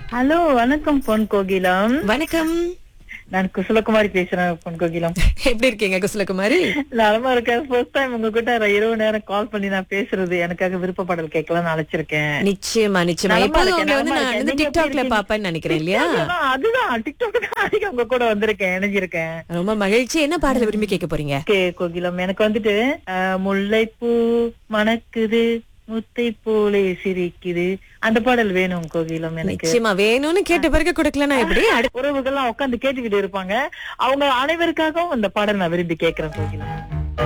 Hello வணக்கம் பொன் கோகிலம் வணக்கம் நான் குசலகுமாரி பேசுறேன் பொன் கோகிலம் எப்படி இருக்கீங்க குசலகுமாரி நலமா இருக்கேன் ஃபர்ஸ்ட் டைம் உங்ககிட்ட இரவு நேரம் கால் பண்ணி நான் பேசுறது எனக்காக விருப்பப்பாடல் கேட்கலாம்னு அழைச்சிருக்கேன் நிச்சயமா நிச்சயமா நலமா எப்போதும் இருக்கேன், உங்களை வந்து நலமா நான் வந்து இருக்கேன். நீங்க டிக்டாக்ல எப்படி பாப்பேன்னு நினைக்கிறேன் இல்லையா அதுதான், அதுதான் டிக்டாக் தான் அதிகம் உங்க கூட வந்திருக்கேன் இணைஞ்சிருக்கேன் ரொம்ப மகிழ்ச்சி என்ன பாடல விரும்பி கேட்க போறீங்க ஓகே கோகிலம் எனக்கு வந்துட்டு அஹ், முல்லைப்பூ மணக்குது முத்தை போலே சிரிக்குது அந்த பாடல் வேணும் கோகிலம் எனக்கு நிச்சயமா வேணும்னு கேட்ட பிறகு கொடுக்கலனா எப்படி அடுத்து உறவுகள்லாம் உட்கார்ந்து கேட்டுக்கிட்டு இருப்பாங்க அவங்க அனைவருக்காகவும் இந்த பாடல் நான் விரும்பி கேட்கிறேன் கோகிலம்